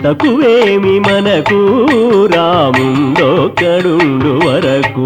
తక్కువేమి మనకు రాముండొక్కడుండు వరకు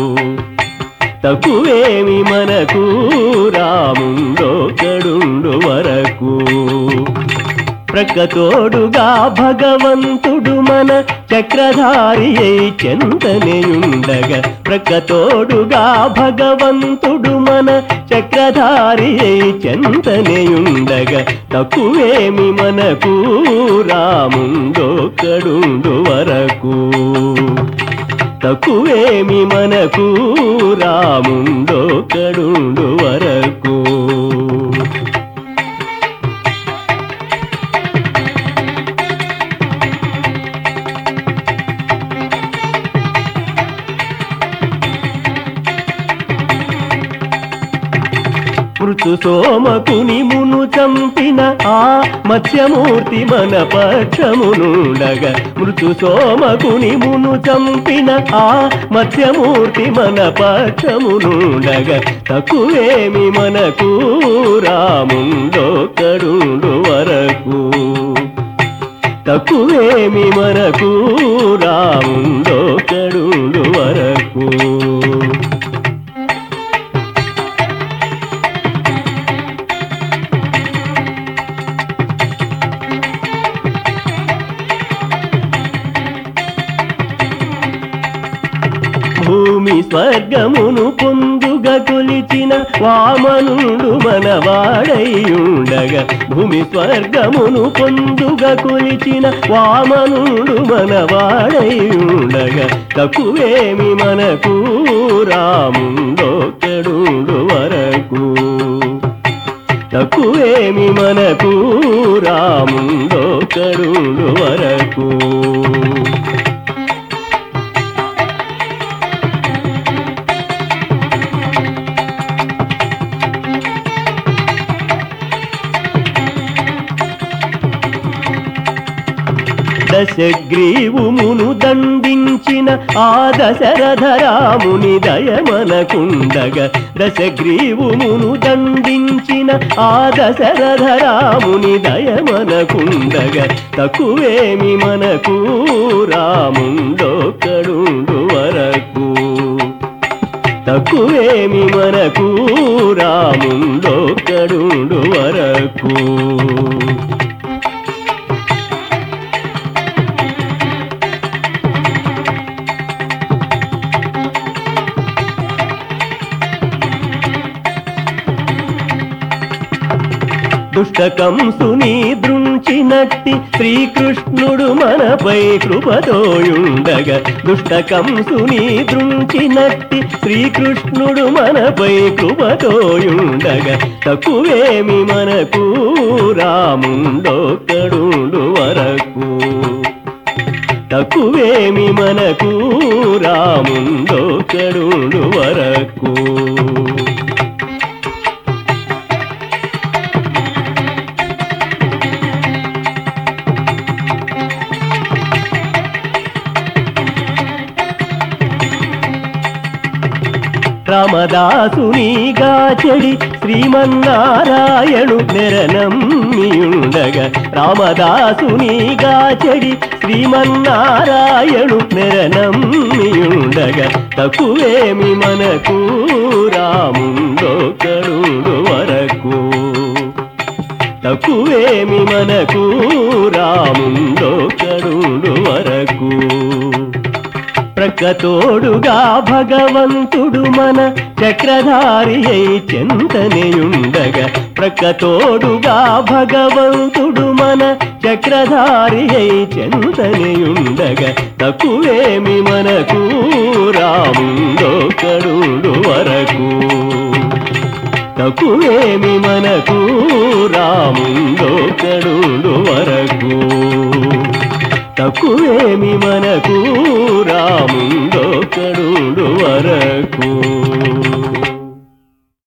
తక్కువేమి మనకు రాముండొక్కడుండు వరకు ప్రక్కతోడుగా భగవంతుడు మన చక్రధారి అయి చెంతనేయుండగా ప్రక్కతోడుగా భగవంతుడు మన చక్రధారి అయి చెంతనేయుండగా తక్కువేమి మనకు రాముండొక్కడుండు వరకు తక్కువేమి మనకు రాముండొక్కడుండు వరకు మృతు సోమకుని మును చంపిన ఆ మత్స్యమూర్తి మన పక్షమునుండగా మృతు సోమకుని మును చంపిన ఆ మత్స్యమూర్తి మన పక్షమునుండగా తక్కువేమి మనకు రాముండొక్కడుండు వరకు తక్కువేమి మనకు రాముండొక్కడుండు వరకు భూమి స్వర్గమును పొందుగా కొలిచిన వామనుడు మనవాడైయుండగా భూమి స్వర్గమును పొందుగా కొలిచిన వామనుడు మనవాడైయుండగా తక్కువేమి మనకు రాముండొక్కడుండు వరకు తక్కువేమి మనకు రాముండొక్కడుండు వరకు దశగ్రీవుమును దండించిన ఆ దశరథరాముని దయమనకుండగా దశగ్రీవుమును దండించిన ఆ దశరథరాముని దయమనకుండగా తక్కువేమి మనకు రాముండొక్కడుండు వరకు తక్కువేమి మనకు రాముండొక్కడుండు వరకు దుష్టకంసుని దృంచినట్టి శ్రీకృష్ణుడు మనపై కృపతోయుండగా దుష్టకంసుని దృంచినట్టి శ్రీకృష్ణుడు మనపై కృపతోయుండగా తక్కువేమి మనకు రాముండొక్కడుండు వరకు తక్కువేమి మనకు రాముండొక్కడుండు వరకు రామదాసునిగా చెడి శ్రీమన్నారాయణు నెరనమ్మియుండగా రామదాసునిగా చెడి శ్రీమన్నారాయణు నెరనమ్మియుండగా తక్కువేమి మనకు రాముండొక్కడుండు వరకు తక్కువేమి మనకు రాముండొక్కడుండు వరకు ప్రక్కతోడుగా భగవంతుడు మన చక్రధారి అయి చెంతనేయుండగా ప్రక్కతోడుగా భగవంతుడు మన చక్రధారి అయి చెంతనేయుండగా తక్కువేమి మనకు రాముండొక్కడుండు వరకు తక్కువేమి మనకు రాముండొక్కడుండు వరకు తక్కువేమి మనకు రాముండొక్కడుండు వరకు